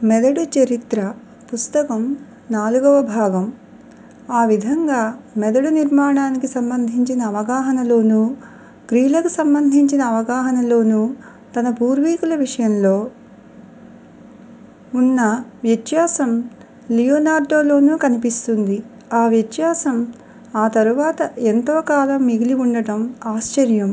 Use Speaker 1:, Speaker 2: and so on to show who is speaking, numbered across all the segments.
Speaker 1: మెదడు చరిత్ర పుస్తకం నాలుగవ భాగం ఆ విధంగా మెదడు నిర్మాణానికి సంబంధించిన అవగాహనలోనూ క్రియలకు సంబంధించిన అవగాహనలోనూ తన పూర్వీకుల విషయంలో ఉన్న వ్యత్యాసం లియోనార్దోలోనూ కనిపిస్తుంది. ఆ వ్యత్యాసం ఆ తరువాత ఎంతో కాలం మిగిలి ఉండటం ఆశ్చర్యం.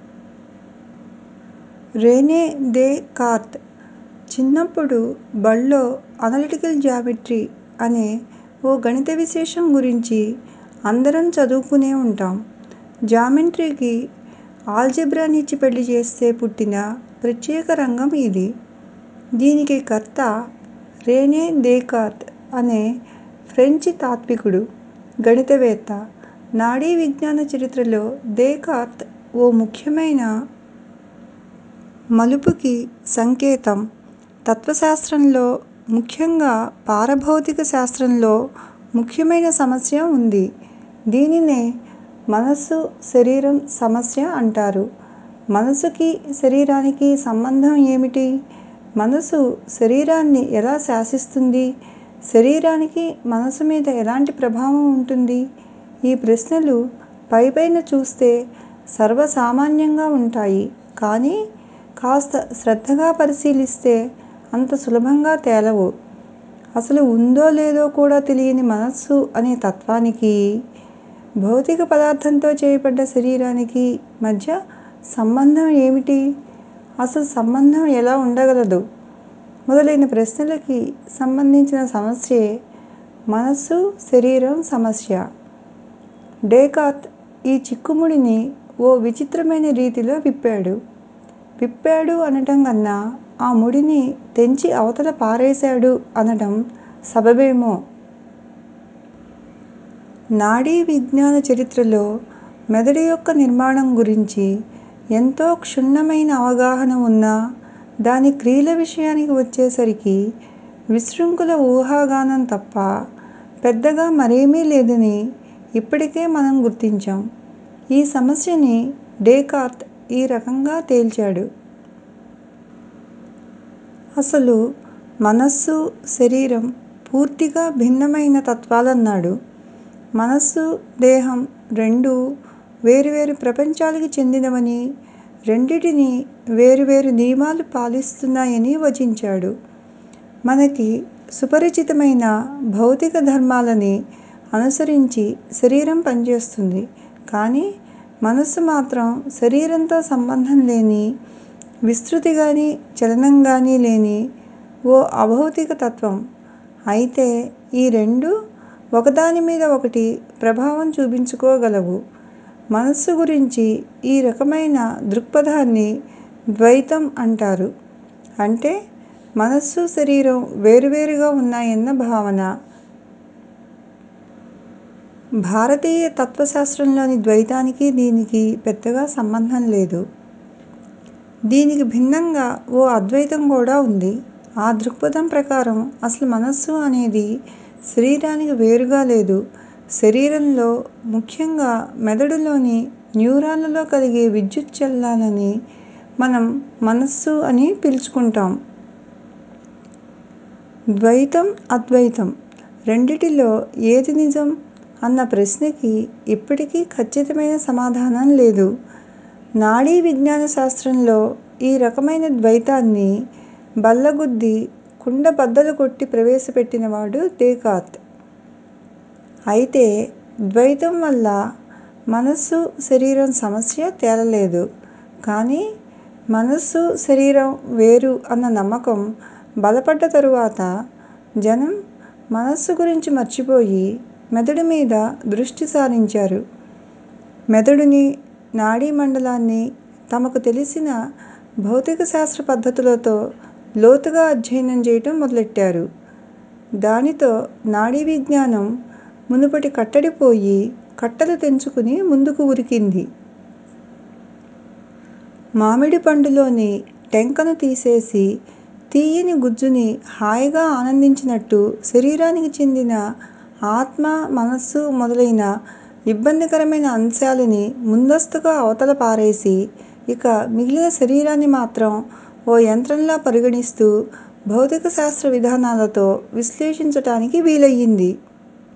Speaker 1: రెనే దే కార్త్ చిన్నప్పుడు బళ్ళో అనలిటికల్ జామెట్రీ అనే ఓ గణిత విశేషం గురించి అందరం చదువుకునే ఉంటాం. జామెట్రీకి ఆల్జీబ్రానిచ్చి పెళ్ళి చేస్తే పుట్టిన ప్రత్యేక రంగం ఇది. దీనికి కర్త రెనే దేకార్త్ అనే ఫ్రెంచి తాత్వికుడు, గణితవేత్త. నాడీ విజ్ఞాన చరిత్రలో దేకార్త్ ఓ ముఖ్యమైన మలుపుకి సంకేతం. తత్వశాస్త్రంలో, ముఖ్యంగా పారభౌతిక శాస్త్రంలో ముఖ్యమైన సమస్య ఉంది. దీనినే మనస్సు శరీరం సమస్య అంటారు. మనసుకి శరీరానికి సంబంధం ఏమిటి? మనసు శరీరాన్ని ఎలా శాసిస్తుంది? శరీరానికి మనసు మీద ఎలాంటి ప్రభావం ఉంటుంది? ఈ ప్రశ్నలు పైపైన చూస్తే సర్వసామాన్యంగా ఉంటాయి కానీ కాస్త శ్రద్ధగా పరిశీలిస్తే అంత సులభంగా తేలవు. అసలు ఉందో లేదో కూడా తెలియని మనస్సు అనే తత్వానికీ, భౌతిక పదార్థంతో చేయబడ్డ శరీరానికీ మధ్య సంబంధం ఏమిటి? అసలు సంబంధం ఎలా ఉండగలదు? మొదలైన ప్రశ్నలకి సంబంధించిన సమస్యే మనస్సు శరీరం సమస్య. డేకార్త్ ఈ చిక్కుముడిని ఓ విచిత్రమైన రీతిలో విప్పాడు. విప్పాడు అనటం కన్నా ఆ ముడిని తెంచి అవతల పారేశాడు అనటం సబబేమో. నాడీ విజ్ఞాన చరిత్రలో మెదడు యొక్క నిర్మాణం గురించి ఎంతో క్షుణ్ణమైన అవగాహన ఉన్నా దాని క్రియల విషయానికి వచ్చేసరికి విశృంఖల ఊహాగానం తప్ప పెద్దగా మరేమీ లేదని ఇప్పటికే మనం గుర్తించాం. ఈ సమస్యని డేకార్త్ ఈ రకంగా తేల్చాడు. అసలు మనస్సు, శరీరం పూర్తిగా భిన్నమైన తత్వాలన్నాడు. మనస్సు, దేహం రెండూ వేరువేరు ప్రపంచాలకి చెందినవనీ, రెండింటినీ వేరువేరు నియమాలు పాలిస్తున్నాయనీ వచించాడు. మనకి సుపరిచితమైన భౌతిక ధర్మాలని అనుసరించి శరీరం పనిచేస్తుంది. కానీ మనస్సు మాత్రం శరీరంతో సంబంధం లేని, విస్మృతిగానీ, చలనంగానీ లేని ఓ అభౌతిక తత్వం. అయితే ఈ రెండూ ఒకదాని మీద ఒకటి ప్రభావం చూపించుకోగలవు. మనస్సు గురించి ఈ రకమైన దృక్పథాన్ని ద్వైతం అంటారు. అంటే మనస్సు, శరీరం వేరువేరుగా ఉన్నాయన్న భావన. భారతీయ తత్వశాస్త్రంలోని ద్వైతానికి దీనికి పెద్దగా సంబంధం లేదు. దీనికి భిన్నంగా ఓ అద్వైతం కూడా ఉంది. ఆ దృక్పథం ప్రకారం అసలు మనస్సు అనేది శరీరానికి వేరుగా లేదు. శరీరంలో, ముఖ్యంగా మెదడులోని న్యూరాన్లలో కలిగే విద్యుత్ చలనాలని మనం మనస్సు అని పిలుచుకుంటాం. ద్వైతం అద్వైతం రెండింటిలో ఏది నిజం అన్న ప్రశ్నకి ఇప్పటికీ ఖచ్చితమైన సమాధానం లేదు. నాడీ విజ్ఞాన శాస్త్రంలో ఈ రకమైన ద్వైతాన్ని బల్లగుద్ది కుండ బద్దలు కొట్టి ప్రవేశపెట్టినవాడు దేకార్త్. అయితే ద్వైతం వల్ల మనస్సు శరీరం సమస్య తేలలేదు. కానీ మనస్సు శరీరం వేరు అన్న నమ్మకం బలపడ్డ తరువాత జనం మనస్సు గురించి మర్చిపోయి మెదడు మీద దృష్టి సారించారు. మెదడుని, నాడీ మండలాన్ని తమకు తెలిసిన భౌతికశాస్త్ర పద్ధతులతో లోతుగా అధ్యయనం చేయటం మొదలెట్టారు. దానితో నాడీ విజ్ఞానం మునుపటి కట్టడి పోయి కట్టలు తెంచుకుని ముందుకు ఉరికింది. మామిడి పండులోని టెంకను తీసేసి తీయని గుజ్జుని హాయిగా ఆనందించినట్టు శరీరానికి చెందిన ఆత్మ, మనస్సు మొదలైన ఇబ్బందికరమైన అంశాలని ముందస్తుగా అవతల పారేసి ఇక మిగిలిన శరీరాన్ని మాత్రం ఓ యంత్రంలా పరిగణిస్తూ భౌతిక శాస్త్ర విధానాలతో విశ్లేషించటానికి వీలయ్యింది